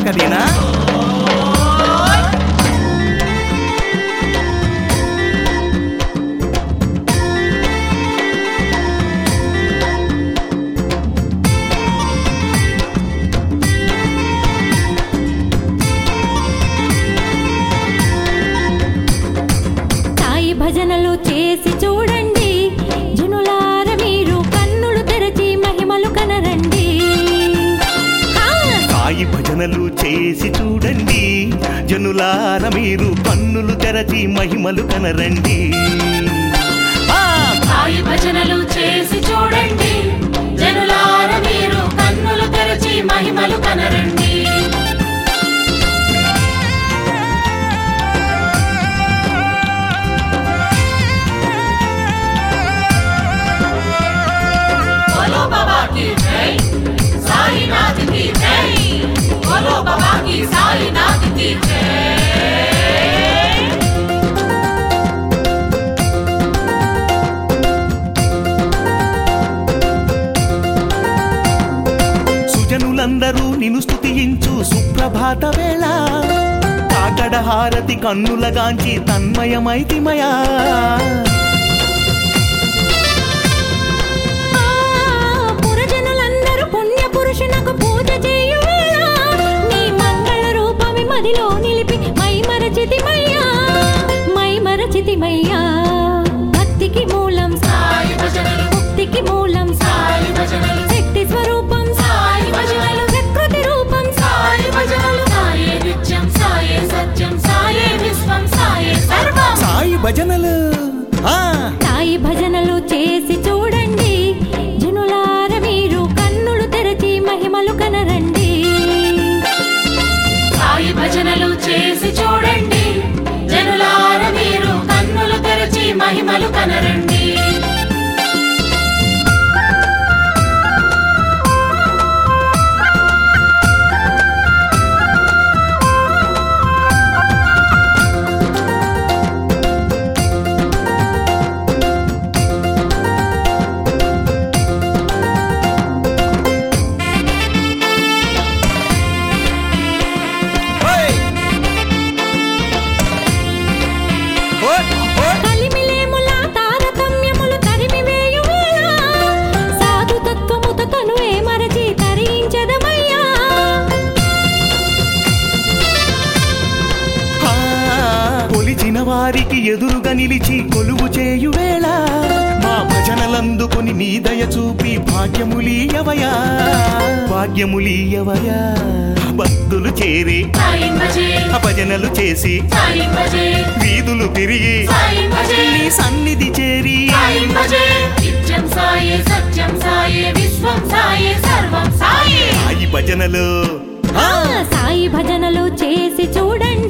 గదేనా సాయి భజనలు చేసి చూడండి జనులార మీరు కన్నులు తెరచి మహిమలు కనరండి ఆ, సాయి భజనలు చేసి చూడండి జనులార మీరు కన్నులు తెరచి మహిమలు కనరండి ఆ, సాయి భజనలు చేసి చూడండి జనులార మీరు కన్నులు తెరచి మహిమలు కనరండి बोलो बाबा की जय साईनाथ की जय बोलो बाबा की साईनाथ की जय సుజనులందరూ నిన్ను స్తుతించు సుప్రభాత వేళ కాకడ హారతి కన్నులగాంచి తన్మయమైతిమయా ఆ, పురజనులందరూ పుణ్య పురుషునకు పూజ చేయు వేళ నీ మంగళ రూపమి మదిలో నిలిపి మై మరచితిమయ్యా మై మరచితిమయ్యా భక్తికి మూలం సాయి భజనలు ముక్తికి మూలం సాయి భజనలు శక్తి స్వరూపం సాయి భజనలు ప్రకృతి రూపం సాయి భజనలు సాయే నిత్యం సాయే సత్యం సాయే విశ్వం సాయే సర్వం సాయి భజనలు ఆ సాయి భజనలు చేసి చూడండి జనులార మీరు కన్నులు తెరచి మహిమలు కనరండి సాయి భజనలు చేసి చూడండి జనులార మీరు కన్నులు తెరచి మహిమలు కనరండి ఓయ్! ఓయ్! ఓయ్! కలిమిలేముల తారతమ్యములు తరిమి వేయు వేళ సాధు తత్వముత తనువే మరచి తరించదమయ్యా ఆ, కొలిచిన వారికి ఎదురుగా నిలిచి కొలువు చేయు వేళ మా భజనలందుకొని నీ దయ చూపి భాగ్యములీయవయా భాగ్యములీయవయా భక్తులు చేరి సాయి భజే ఆ భజనలు చేసి సాయి భజే వీధులు తిరిగి సాయి భజే నీ సన్నిధి చేరి సాయి భజే నిత్యం సాయే సత్యం సాయే విశ్వం సాయే సర్వం సాయే సాయి భజనలు ఆ, సాయి భజనలు చేసి చూడండి